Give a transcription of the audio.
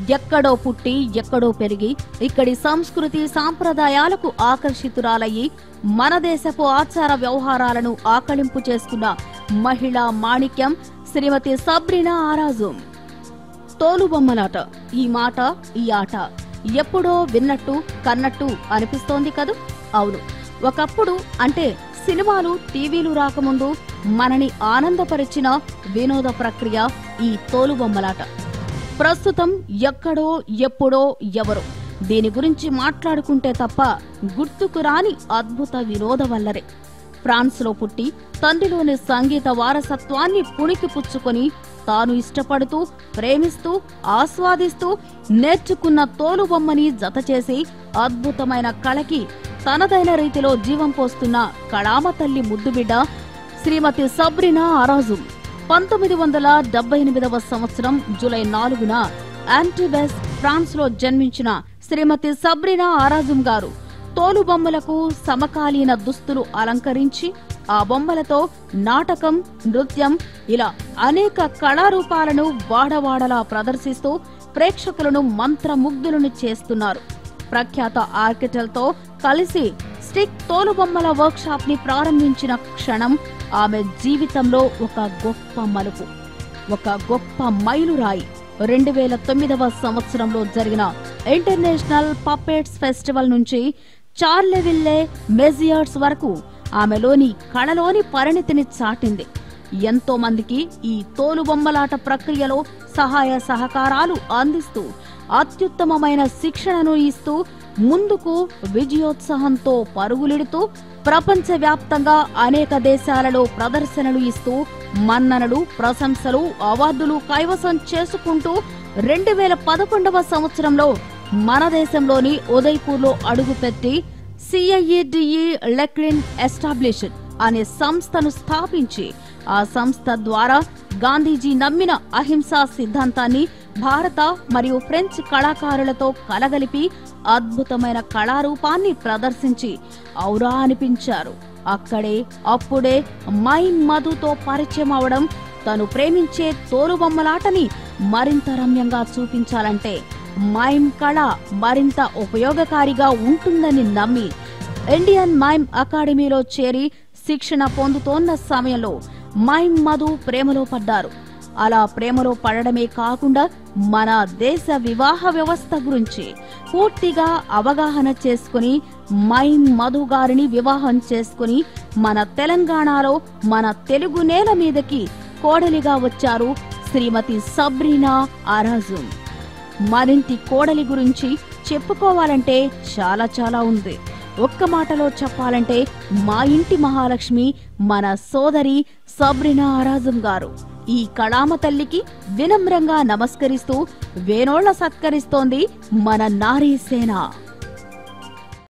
ఎక్కడో పుట్టి ఎక్కడో పెరిగి ఇక్కడి సంస్కృతి సాంప్రదాయాలకు ఆకర్షితురాలయ్యి మన దేశపు ఆచార వ్యవహారాలను ఆకళింపు చేసుకున్న మహిళా మాణిక్యం శ్రీమతి సబ్రినా ఆరాజుం తోలుబొమ్మలాట ఈ మాట ఈ ఆట ఎప్పుడో విన్నట్టు కన్నట్టు అనిపిస్తోంది కదూ అవును ఒకప్పుడు అంటే సినిమాలు టీవీలు రాకముందు మనని ఆనందపరిచిన వినోద ప్రక్రియ ఈ తోలుబొమ్మలాట ప్రస్తుతం ఎక్కడో ఎప్పుడో ఎవరో దీని గురించి మాట్లాడుకుంటే తప్ప గుర్తుకు రాని అద్భుత వినోద వల్లరే ఫ్రాన్స్లో పుట్టి తండ్రిలోని సంగీత వారసత్వాన్ని పుణికి పుచ్చుకొని తాను ఇష్టపడుతూ ప్రేమిస్తూ ఆస్వాదిస్తూ నేర్చుకున్న తోలుబొమ్మని జతచేసి అద్భుతమైన కళకి తనదైన రీతిలో జీవం పోస్తున్న కళామ తల్లి ముద్దుబిడ్డ శ్రీమతి సబ్రినా ఆరాజు పంతొమ్మిది వందల డెబ్బై ఎనిమిదవ సంవత్సరం జూలై నాలుగున యాంటీబెస్ ఫ్రాన్స్ లో జన్మించిన శ్రీమతి సబ్రినా ఆరాజుం గారు తోలు బొమ్మలకు సమకాలీన దుస్తులు అలంకరించి ఆ బొమ్మలతో నాటకం నృత్యం ఇలా అనేక కళారూపాలను వాడవాడలా ప్రదర్శిస్తూ ప్రేక్షకులను మంత్రముగ్ధులను చేస్తున్నారు ప్రఖ్యాత ఆర్కిటెల్తో కలిసి స్టిక్ తోలుబొమ్మల వర్క్ షాప్ ని ప్రారంభించిన క్షణం ఆమె జీవితంలో ఒక గొప్ప మలుపు ఒక గొప్ప మైలురాయి రెండు వేల తొమ్మిదవ సంవత్సరంలో జరిగిన ఇంటర్నేషనల్ పపెట్స్ ఫెస్టివల్ నుంచి చార్లెవిల్లే మెజియర్స్ వరకు ఆమెలోని కళలోని పరిణితిని చాటింది ఎంతో మందికి ఈ తోలుబొమ్మలాట ప్రక్రియలో సహాయ సహకారాలు అందిస్తూ అత్యుత్తమమైన శిక్షణను ఇస్తూ ముందుకు విజయోత్సాహంతో పరుగులిడుతూ ప్రపంచవ్యాప్తంగా అనేక దేశాలలో ప్రదర్శనలు ఇస్తూ మన్ననలు ప్రశంసలు అవార్డులు కైవసం చేసుకుంటూ రెండు వేల పదకొండవ సంవత్సరంలో మన దేశంలోని ఉదయ్పూర్లో అడుగుపెట్టి సిఐఈడిఈ లెక్లిన్ ఎస్టాబ్లిషన్ అనే సంస్థను స్థాపించి ఆ సంస్థ ద్వారా గాంధీజీ నమ్మిన అహింసా సిద్ధాంతాన్ని భారత మరియు ఫ్రెంచ్ కళాకారులతో కలగలిపి అద్భుతమైన కళారూపాన్ని ప్రదర్శించి ఔరా అనిపించారు అక్కడే అప్పుడే మై మధుతో పరిచయం అవడం తను ప్రేమించే తోలుబొమ్మలాటని మరింత రమ్యంగా చూపించాలంటే మైమ్ కళ మరింత ఉపయోగకారిగా ఉంటుందని నమ్మి ఇండియన్ మైమ్ అకాడమీలో చేరి శిక్షణ పొందుతోన్న సమయంలో మైమ్ మధు ప్రేమలో పడ్డారు అలా ప్రేమలో పడడమే కాకుండా మన దేశ వివాహ వ్యవస్థ గురించి పూర్తిగా అవగాహన చేసుకుని మైమ్ మధు గారిని వివాహం చేసుకుని మన తెలంగాణలో మన తెలుగు నేల మీదకి కోడలిగా వచ్చారు శ్రీమతి సబ్రీనా ఆరాజుం మరింటి కోడలి గురించి చెప్పుకోవాలంటే చాలా చాలా ఉంది ఒక్క మాటలో చెప్పాలంటే మా ఇంటి మహాలక్ష్మి మన సోదరి సబ్రినా ఆరాజం గారు ఈ కళామ తల్లికి వినమ్రంగా నమస్కరిస్తూ వేనోళ్ల సత్కరిస్తోంది మన నారీ సేన